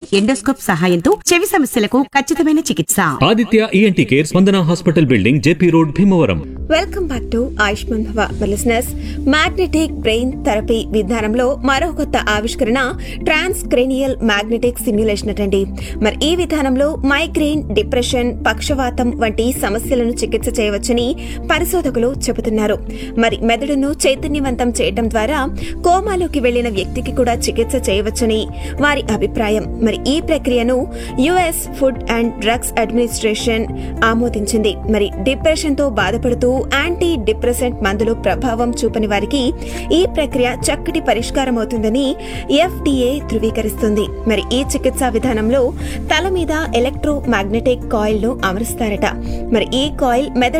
endoscope సహాయంతో చెవి సమస్యలకు ఖచ్చితమైన చికిత్స Aditya E N T care Spandana hospital building J P road Bhimavaram welcome back to Ayushman Bhava listeners magnetic brain therapy విధానంలో మరో కొత్త ఆవిష్కరణ ట్రాన్స్ క్రేనియల్ మ్యాగ్నెటిక్ సిమ్యులేషన్ అటండి మరి ఈ విధానంలో మైగ్రెయిన్ డిప్రెషన్ పక్షవాతం వంటి సమస్యలను చికిత్స చేయవచ్చని పరిశోధకులు చెబుతున్నారు మరి మెదడును చైతన్యవంతం చేయడం ద్వారా కోమాలోకి వెళ్లిన వ్యక్తికి కూడా చికిత్స చేయవచ్చని వారి అభిప్రాయం మరి ఈ ప్రక్రియను US food and drugs administration ఆమోదించింది మరి డిప్రెషన్ తో బాధపడుతూ యాంటీ డిప్రెసెంట్ మందులు ప్రభావం చూపని వారికి ఈ ప్రక్రియ చక్కటి పరిష్కారం అవుతుందని ఎఫ్డీఏ ధృవీకరిస్తుంది మరి ఈ చికిత్సా విధానంలో తల మీద ఎలక్ట్రో మ్యాగ్నెటిక్ కాయిల్ ను అమరుస్తారట మరి ఈ కాయిల్ మెదడు